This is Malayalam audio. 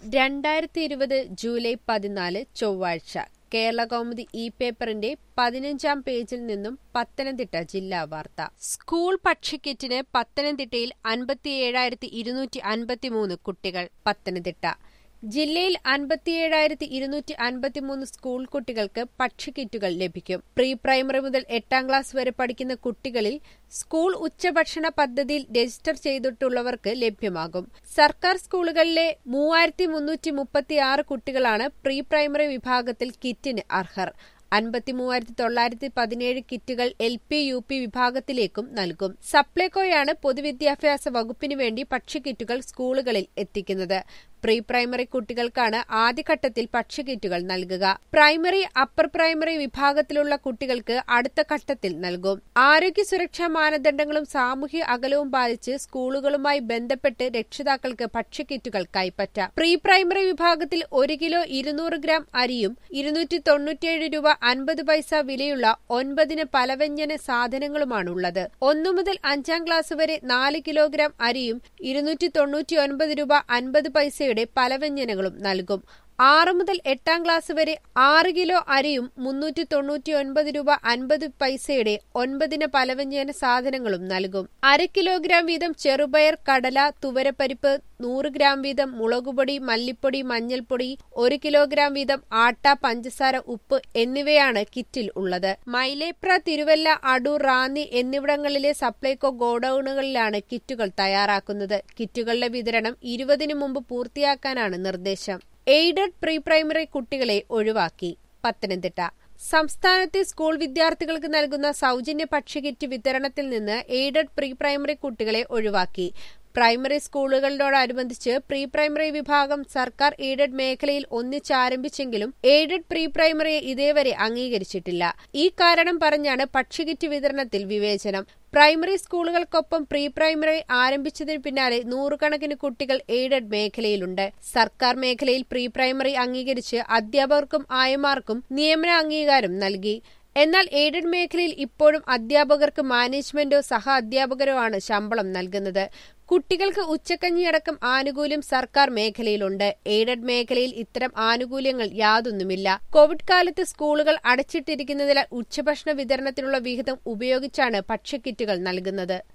രണ്ടായിരത്തി ഇരുപത് ജൂലൈ പതിനാല് ചൊവ്വാഴ്ച കേരള കൗമുദി ഇ പേപ്പറിന്റെ പതിനഞ്ചാം പേജിൽ നിന്നും പത്തനംതിട്ട ജില്ലാ വാർത്ത സ്കൂൾ പക്ഷിക്കിറ്റിന് പത്തനംതിട്ടയിൽ അൻപത്തിയേഴായിരത്തി ഇരുന്നൂറ്റി അൻപത്തിമൂന്ന് കുട്ടികൾ പത്തനംതിട്ട ജില്ലയിൽ അൻപത്തിയേഴായിരത്തി ഇരുന്നൂറ്റി അൻപത്തിമൂന്ന് സ്കൂൾ കുട്ടികൾക്ക് പക്ഷിക്കിറ്റുകൾ ലഭിക്കും പ്രീ പ്രൈമറി മുതൽ എട്ടാം ക്ലാസ് വരെ പഠിക്കുന്ന കുട്ടികളിൽ സ്കൂൾ ഉച്ചഭക്ഷണ പദ്ധതിയിൽ രജിസ്റ്റർ ചെയ്തിട്ടുള്ളവർക്ക് ലഭ്യമാകും സർക്കാർ സ്കൂളുകളിലെ മൂവായിരത്തി മുന്നൂറ്റി മുപ്പത്തിയാറ് കുട്ടികളാണ് പ്രീ പ്രൈമറി വിഭാഗത്തിൽ കിറ്റിന് അർഹർ അൻപത്തിമൂവായിരത്തി തൊള്ളായിരത്തി പതിനേഴ് കിറ്റുകൾ എൽ പി യു പി വിഭാഗത്തിലേക്കും നൽകും സപ്ലൈകോയാണ് പൊതുവിദ്യാഭ്യാസ വകുപ്പിനു വേണ്ടി പക്ഷിക്കിറ്റുകൾ സ്കൂളുകളിൽ എത്തിക്കുന്നത് പ്രീ പ്രൈമറി കുട്ടികൾക്കാണ് ആദ്യഘട്ടത്തിൽ പക്ഷിക്കിറ്റുകൾ നൽകുക പ്രൈമറി അപ്പർ പ്രൈമറി വിഭാഗത്തിലുള്ള കുട്ടികൾക്ക് അടുത്ത ഘട്ടത്തിൽ നൽകും ആരോഗ്യ സുരക്ഷാ മാനദണ്ഡങ്ങളും സാമൂഹ്യ അകലവും പാലിച്ച് സ്കൂളുകളുമായി ബന്ധപ്പെട്ട് രക്ഷിതാക്കൾക്ക് ഭക്ഷ്യക്കിറ്റുകൾ കൈപ്പറ്റാം പ്രീ പ്രൈമറി വിഭാഗത്തിൽ ഒരു കിലോ ഇരുന്നൂറ് ഗ്രാം അരിയും ഇരുന്നൂറ്റി തൊണ്ണൂറ്റിയേഴ് രൂപ അൻപത് പൈസ വിലയുള്ള ഒൻപതിന് പലവ്യഞ്ജന സാധനങ്ങളുമാണുള്ളത് ഒന്നു മുതൽ അഞ്ചാം ക്ലാസ് വരെ നാല് കിലോഗ്രാം അരിയും ഇരുന്നൂറ്റി തൊണ്ണൂറ്റി ഒൻപത് രൂപ അൻപത് പൈസയുടെ പലവ്യഞ്ജനങ്ങളും നൽകും ആറ് മുതൽ എട്ടാം ക്ലാസ് വരെ ആറ് കിലോ അരിയും മുന്നൂറ്റി തൊണ്ണൂറ്റി ഒൻപത് രൂപ അൻപത് പൈസയുടെ ഒൻപതിന് പലവ്യഞ്ജന സാധനങ്ങളും നൽകും അര കിലോഗ്രാം വീതം ചെറുപയർ കടല തുവരപ്പരിപ്പ് നൂറ് ഗ്രാം വീതം മുളകുപൊടി മല്ലിപ്പൊടി മഞ്ഞൾപ്പൊടി ഒരു കിലോഗ്രാം വീതം ആട്ട പഞ്ചസാര ഉപ്പ് എന്നിവയാണ് കിറ്റിൽ ഉള്ളത് മൈലേപ്ര തിരുവല്ല അടൂർ റാന്നി എന്നിവിടങ്ങളിലെ സപ്ലൈകോ ഗോഡൌണുകളിലാണ് കിറ്റുകൾ തയ്യാറാക്കുന്നത് കിറ്റുകളുടെ വിതരണം ഇരുപതിനു മുമ്പ് പൂർത്തിയാക്കാനാണ് നിർദ്ദേശം എയ്ഡഡ് പ്രീ പ്രൈമറി കുട്ടികളെ ഒഴിവാക്കി പത്തനംതിട്ട സംസ്ഥാനത്തെ സ്കൂൾ വിദ്യാർത്ഥികൾക്ക് നൽകുന്ന സൗജന്യ ഭക്ഷ്യകിറ്റ് വിതരണത്തിൽ നിന്ന് എയ്ഡഡ് പ്രീ പ്രൈമറി കുട്ടികളെ ഒഴിവാക്കി പ്രൈമറി സ്കൂളുകളോടനുബന്ധിച്ച് പ്രീ പ്രൈമറി വിഭാഗം സർക്കാർ എയ്ഡഡ് മേഖലയിൽ ഒന്നിച്ചാരംഭിച്ചെങ്കിലും എയ്ഡഡ് പ്രീ പ്രൈമറിയെ ഇതേവരെ അംഗീകരിച്ചിട്ടില്ല ഈ കാരണം പറഞ്ഞാണ് ഭക്ഷ്യകിറ്റ് വിതരണത്തിൽ വിവേചനം പ്രൈമറി സ്കൂളുകൾക്കൊപ്പം പ്രീ പ്രൈമറി ആരംഭിച്ചതിന് പിന്നാലെ നൂറുകണക്കിന് കുട്ടികൾ എയ്ഡഡ് മേഖലയിലുണ്ട് സർക്കാർ മേഖലയിൽ പ്രീ പ്രൈമറി അംഗീകരിച്ച് അധ്യാപകർക്കും ആയമാർക്കും നിയമന അംഗീകാരം നൽകി എന്നാൽ എയ്ഡഡ് മേഖലയിൽ ഇപ്പോഴും അധ്യാപകർക്ക് മാനേജ്മെന്റോ സഹ അധ്യാപകരോ ആണ് ശമ്പളം നൽകുന്നത് കുട്ടികൾക്ക് ഉച്ചക്കഞ്ഞിയടക്കം ആനുകൂല്യം സർക്കാർ മേഖലയിലുണ്ട് എയ്ഡഡ് മേഖലയിൽ ഇത്തരം ആനുകൂല്യങ്ങൾ യാതൊന്നുമില്ല കോവിഡ് കാലത്ത് സ്കൂളുകൾ അടച്ചിട്ടിരിക്കുന്നതിനാൽ ഉച്ചഭക്ഷണ വിതരണത്തിനുള്ള വിഹിതം ഉപയോഗിച്ചാണ് ഭക്ഷ്യക്കിറ്റുകൾ നൽകുന്നത്